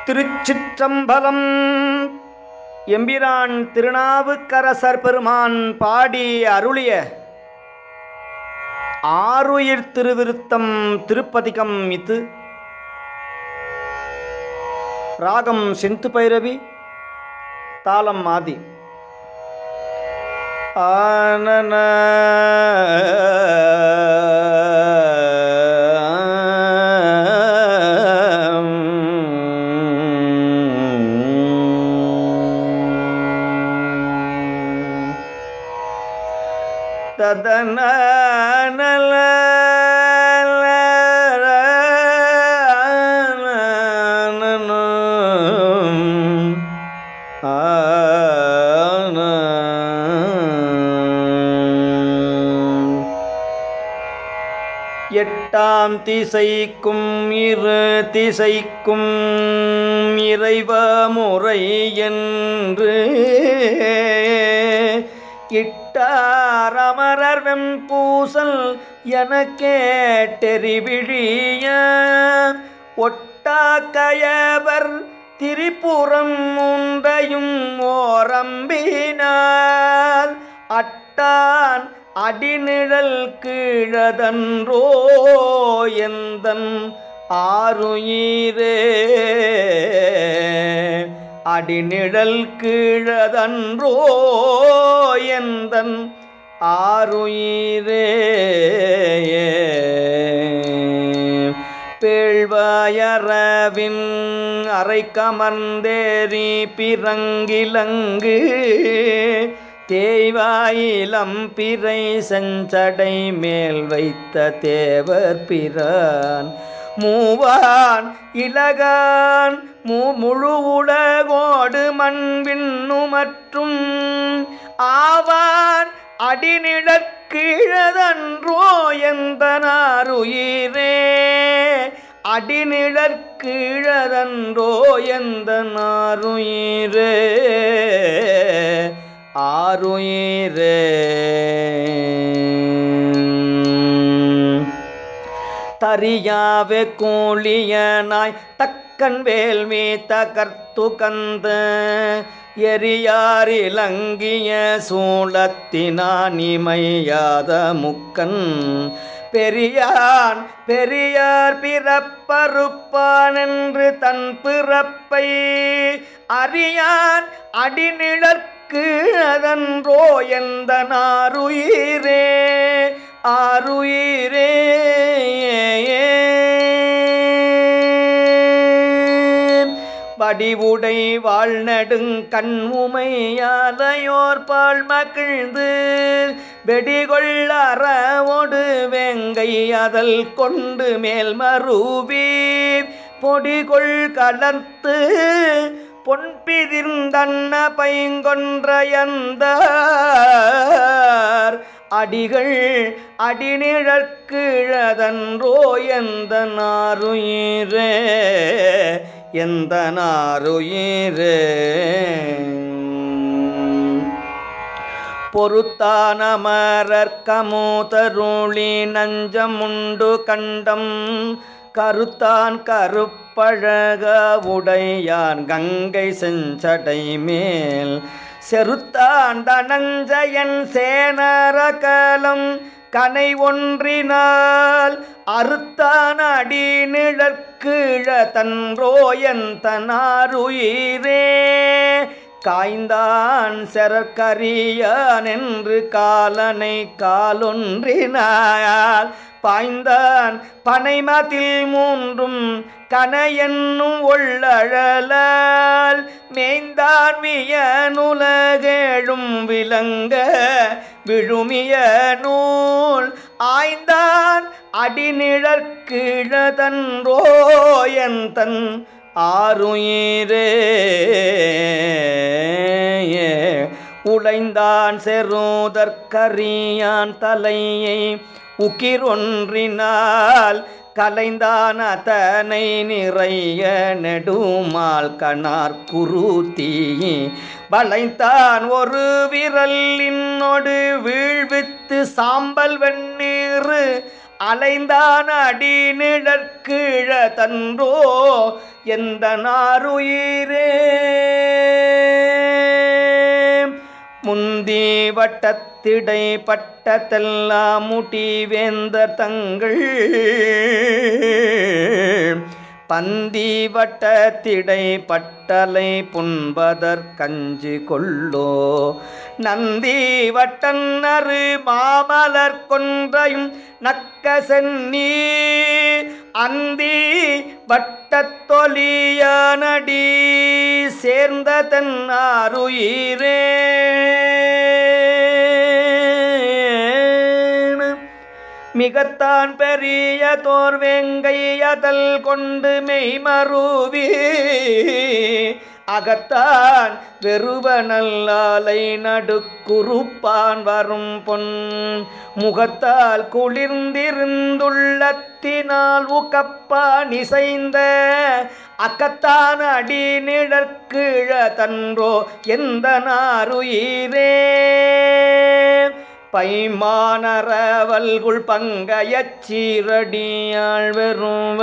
திருச்சிற்றம்பலம் எம்பிரான் திருநாவுக்கரசர் பெருமான் பாடி அருளிய ஆருயிர் திருவிருத்தம் திருப்பதிகம் இது ராகம் செந்து பைரவி தாளம் ஆதி ஆனன ததன நல எட்டாம் திசைக்கும் இரு திசைக்கும் இறைவ முறை என்று இட்டாரமரர் வெம்பூசல் என கேட்டெறிவிழிய ஒட்டாக்கயவர் திரிபுரம் மூன்றையும் ஓரம்பினால் அட்டான் அடிநிழல் கீழதன்றோ எந்தன் ஆருயிரே அடிநிழல் கீழதன்றோ எந்தன் ஆருயிரே பேழ்வாயரவின் அரை கமர்ந்தேறி பிறங்கிலங்கு தேய்வாயிலம் பிறை செஞ்சடை மேல் வைத்த தேவர் பிரான் மூவான் இலகான் மு முழு உலகோடு மண்விண்ணு மற்றும் ஆவான் அடிநிழற்கீழதன்றோ எந்தனாருயிரே அடிநிழற்கீழதன்றோ எந்தனாருயிரே ஆருயிரே தரியாவே கூலியனாய் தக்கன் வேல்வி தகர்த்து கந்த எரியாரிலங்கிய சூளத்தினானிமையாத முக்கன் பெரியான் பெரியார் பிறப்பறுப்பான் என்று தன் பிறப்பை அறியான் அடிநிழற்கு அதன்றோ எந்த நாருயிரே ஆருயிரே வடிவுடை வாழ்நடுங் கண் உமையாலையோர் பால் மகிழ்ந்து வெடிகொள் அறவோடு வெங்கை அதல் கொண்டு மேல் மருவி பொடிகொள் கலர்த்து பொன்பிதிர்ந்தன்ன பைங்கொன்றையந்த அடிகள் அடிநிழற்கிழதன்றோ எந்த நாருயிரே எந்த நாருயிரே பொறுத்தானமரர் கமுதருளி நஞ்சமுண்டு கண்டம் கருத்தான் கருப்பழக உடையான் கங்கை செஞ்சடை மேல் செருத்தான் தனஞ்சயன் சேனரகலம் கனை ஒன்றினால் அறுத்தான் அடி நிழற்கீழ தன்றோயன் தனாருயிரே காய்ந்தான் செரக்கரியான் என்று காலனை காலொன்றினாயால் பாய்ந்தான் பனைமதில் மூன்றும் கனையென்னும் ஒள்ளழலால் மேய்ந்தான் வியனுலகேழும் விளங்க விழுமிய நூல் ஆய்ந்தான் அடிநிழற்கிழதன்றோ என் தன் ஆருயிரே உழைந்தான் செருதற்கரியான் தலையை உக்கிரொன்றினால் கலைந்தான் அதனை நிறைய நெடுமால் கணார் குருத்தி வளைந்தான் ஒரு விரல் இன்னொடு வீழ்வித்து சாம்பல் வெண்ணீர் அலைந்தான் அடி நிழற்கீழ தன்றோ எந்த நாருயிரே முந்தி வட்டத்திடை பட்டத்தெல்லாம் முடி வேந்தர் தங்கள் பந்தி வட்டத்திடை பட்டலை புண்பதற் கஞ்சி கொள்ளோ நந்தி வட்டன்னரு மாமலர் கொன்றையும் நக்க சென்னி அந்தி வட்டத்தொலியானடி சேர்ந்த தென்னாருயிரே மிகத்தான் பெரிய தோர்வெங்கையதல் கொண்டு மெய்மருவி அகத்தான் வெறுவ நல்லாலை நடுக்குறுப்பான் வரும் பொன் முகத்தால் குளிர்ந்திருந்துள்ளத்தினால் உகப்பான் இசைந்த அக்கத்தான் அடி நிழற்கீழ தன்றோ எந்த நாருயிரே பைமானரவல்குள் பங்கயச் சீரடியாள் வெறுவ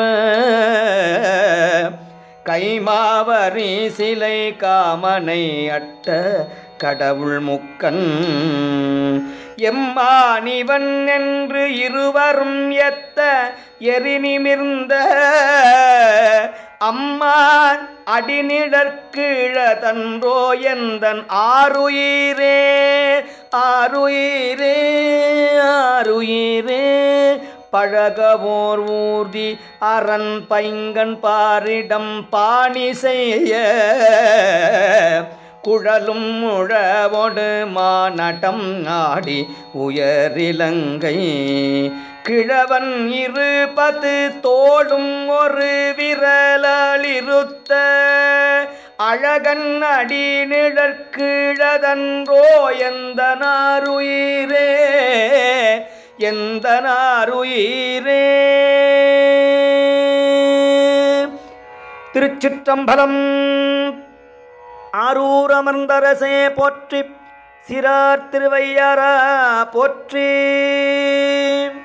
கைமாவரி சிலை காமனை அட்ட கடவுள் முக்கன் எம்மானிவன் என்று இருவரும் எத்த எரிநிமிர்ந்த அம்மான் அடிநிழற்கீழ தன்றோ எந்தன் ஆருயிரே ஆருயிரே ஆருயிரே பழகவோர் ஊர்தி அரண் பைங்கன் பாரிடம் பாணி செய்ய குழலும் முழவொடு மாநடம் ஆடி உயரிலங்கை கிழவன் இருபது தோளும் ஒரு விரலிருத்த அழகன் அடி நிழற்கீழதன்றோ எந்த நாருயிரே எந்த நாருயிரே திருச்சிற்றம்பலம் ஆரூர் அமர்ந்தரசே போற்றி சிறார் திருவையாரா போற்றி